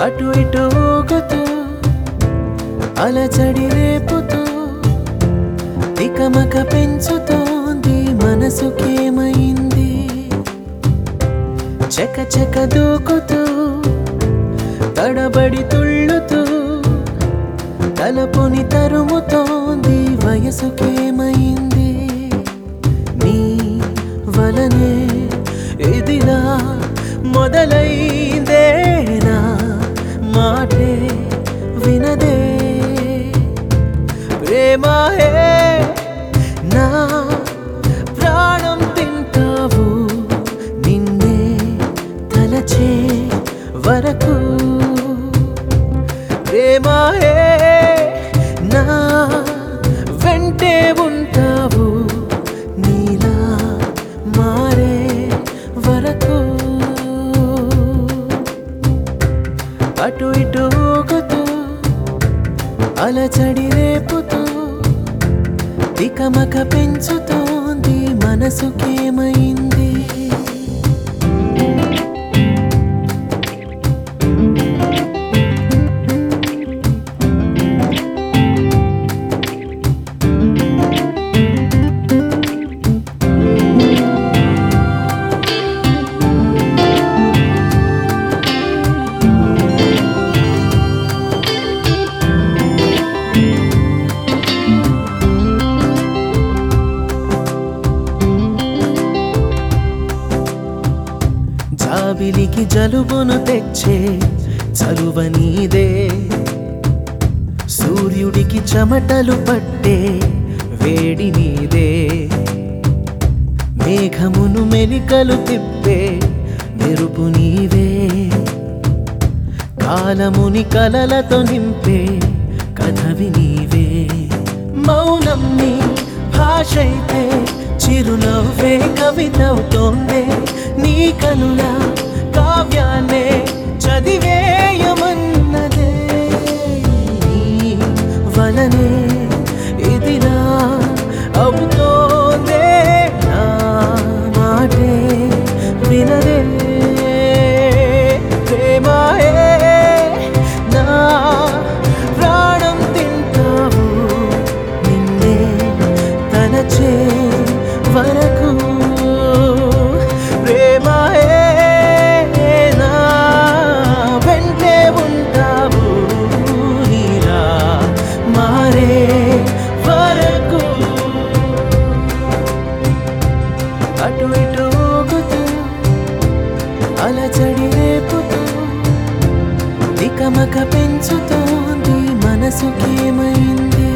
అటు ఇటు ఊగుతూ అలచడి రేపుతూ తికమక పెంచుతోంది మనసుకేమైంది చక చక దూకుతూ తడబడి తుళ్ళుతూ తలపుని తరుముతోంది వయసుకేమైంది నీ వలనే ఇదిలా మొదలైందేనా మాటే వినదే ప్రేమాయే నా ప్రాణం తింటావు నిన్నే తలచే వరకు ప్రేమాయే నా వెంటే ఉంటావు నీలా మారే వరకు అటు ఇటు ఊగుతూ అలచడి రేపుతూ తికమక పెంచుతోంది మనసుకేమైంది జాబిలికి జలుబును తెచ్చే చలువ నీదే సూర్యుడికి చెమటలు పట్టే వేడి నీదే మేఘమును మెలికలు తిప్పే మెరుపు నీవే కాలముని కలలతో నింపే కథవి నీవే మౌనం నీ భాషైతే చిరునవ్వే కవితవుతోందే నీ కనుల కావ్యాన్నే చదివేయమన్నదే నీ వలనే ఇదిలా అవుతోందే నా మాటే వినదే ప్రేమాయే నా ప్రాణం తింటావు నిన్నే తలచే వరకు ప్రేమాయే నా వెంటే ఉంటావు నీలా మారే వరకు అటు ఇటు ఊగుతూ అలచడి రేపుతూ తికమక పెంచుతోంది మనసుకేమైంది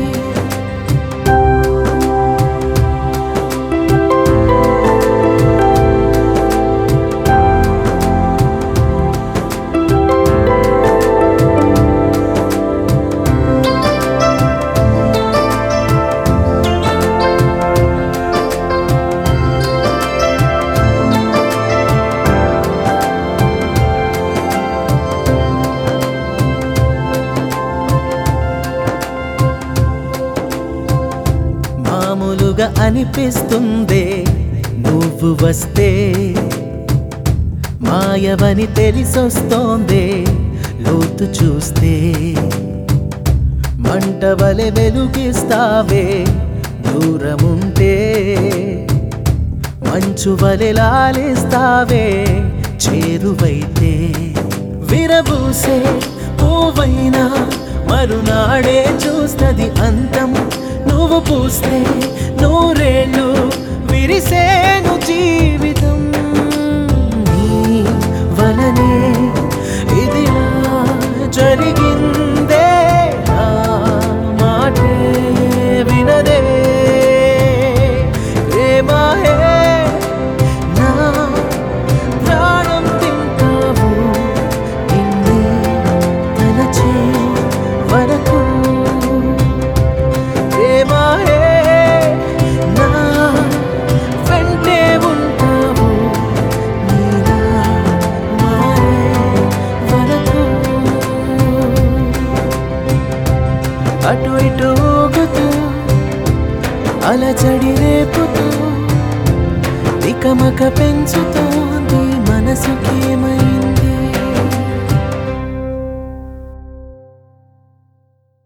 మామూలుగా అనిపిస్తుందే నువ్వు వస్తే మాయవని తెలిసొస్తోందే లోతు చూస్తే మంట వలె వెలుగిస్తావే దూరముంటే మంచు వలె లాలిస్తావే చేరువైతే విరబూసే పువ్వైనా మరునాడే చూస్తది అంతం నువ్వు పూస్తే నూరేళ్ళు విరిసేను జీవితం నీ వలనే ఇది జరిగిందే నా మాటే వినదే ప్రేమాయే నా ప్రాణం తింటావు నిన్నే తలచే వరకు ప్రేమాయే నా వెంటే ఉంటావు నీలా మారే వరకు అటు ఇటు ఊగుతూ అలచడి రేపుతూ తికమక పెంచుతోంది మనసుకి